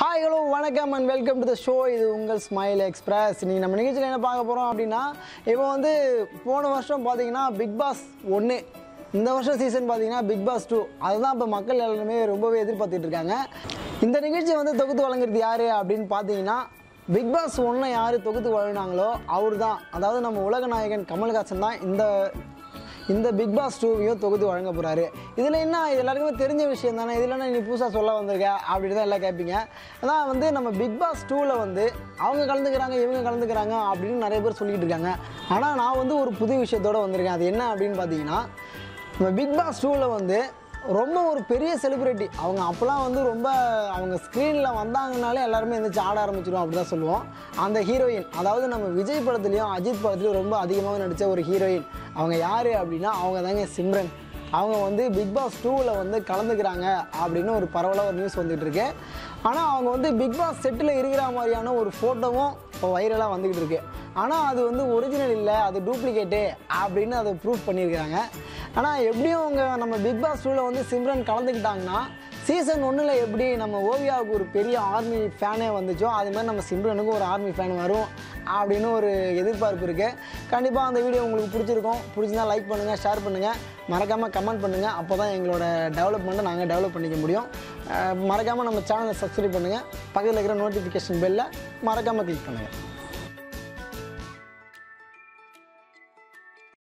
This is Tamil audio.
ஹாய் ஹலோ வணக்கம் and welcome to the show இது உங்கள் ஸ்மைல் எக்ஸ்பிரஸ் நீங்கள் நம்ம நிகழ்ச்சியில் என்ன பார்க்க போகிறோம் அப்படின்னா இப்போ வந்து போன வருஷம் பார்த்தீங்கன்னா பிக் பாஸ் ஒன்று இந்த வருஷம் சீசன் பார்த்தீங்கன்னா பிக் பாஸ் டூ அதுதான் இப்போ மக்கள் எல்லாருமே ரொம்பவே எதிர்பார்த்துட்டு இருக்காங்க இந்த நிகழ்ச்சி வந்து தொகுத்து வழங்குறது யார் அப்படின்னு பார்த்தீங்கன்னா பிக் பாஸ் ஒன்றை யார் தொகுத்து வழங்கினாங்களோ அவர் தான் அதாவது நம்ம உலக நாயகன் கமல்ஹாசன் தான் இந்த இந்த பிக் பாஸ் டூவையும் தொகுத்து வழங்க போகிறாரு இதில் என்ன இது எல்லாருக்குமே தெரிஞ்ச விஷயம் தானே இதில் என்ன நீ புதுசாக சொல்ல வந்திருக்க அப்படின்னு தான் எல்லாம் கேட்பீங்க அதான் வந்து நம்ம பிக் பாஸ் டூவில் வந்து அவங்க கலந்துக்கிறாங்க இவங்க கலந்துக்கிறாங்க அப்படின்னு நிறைய பேர் சொல்லிட்டு இருக்காங்க ஆனால் நான் வந்து ஒரு புது விஷயத்தோடு வந்திருக்கேன் அது என்ன அப்படின்னு பார்த்தீங்கன்னா நம்ம பிக் பாஸ் டூவில் வந்து ரொம்ப ஒரு பெரிய செலிப்ரிட்டி அவங்க அப்போலாம் வந்து ரொம்ப அவங்க ஸ்க்ரீனில் வந்தாங்கனாலே எல்லாருமே எந்திரிச்சு ஆட ஆரம்பிச்சிடும் அப்படி தான் சொல்லுவோம் அந்த ஹீரோயின் அதாவது நம்ம விஜய் படத்துலையும் அஜித் படத்துலையும் ரொம்ப அதிகமாக நடித்த ஒரு ஹீரோயின் அவங்க யார் அப்படின்னா அவங்க தாங்க சிம்ரன் அவங்க வந்து பிக் பாஸ் டூவில் வந்து கலந்துக்கிறாங்க அப்படின்னு ஒரு பரவலாக ஒரு நியூஸ் வந்துட்டு இருக்கு ஆனால் அவங்க வந்து பிக் பாஸ் செட்டில் இருக்கிற மாதிரியான ஒரு ஃபோட்டோவும் இப்போ வைரலாக வந்துக்கிட்டு இருக்கு ஆனால் அது வந்து ஒரிஜினல் இல்லை அது டூப்ளிகேட்டு அப்படின்னு அதை ப்ரூஃப் பண்ணியிருக்கிறாங்க ஆனால் எப்படியும் அவங்க நம்ம பிக் பாஸ் டூவில் வந்து சிம்ரன் கலந்துக்கிட்டாங்கன்னா சீசன் ஒன்றில் எப்படி நம்ம ஓவியாவுக்கு ஒரு பெரிய ஆர்மி ஃபேனே வந்துச்சோ அது மாதிரி நம்ம சிம்ரனுக்கும் ஒரு ஆர்மி ஃபேன் வரும் அப்படின்னு ஒரு எதிர்பார்ப்பு இருக்குது கண்டிப்பாக அந்த வீடியோ உங்களுக்கு பிடிச்சிருக்கும் பிடிச்சிருந்தா லைக் பண்ணுங்கள் ஷேர் பண்ணுங்கள் மறக்காமல் கமெண்ட் பண்ணுங்கள் அப்போ தான் எங்களோட டெவலப்மெண்ட்டை நாங்கள் டெவலப் பண்ணிக்க முடியும் மறக்காமல் நம்ம சேனலை சப்ஸ்கிரைப் பண்ணுங்கள் பக்கத்தில் இருக்கிற நோட்டிஃபிகேஷன் பெல்லை மறக்காமல் கிளிக் பண்ணுங்கள்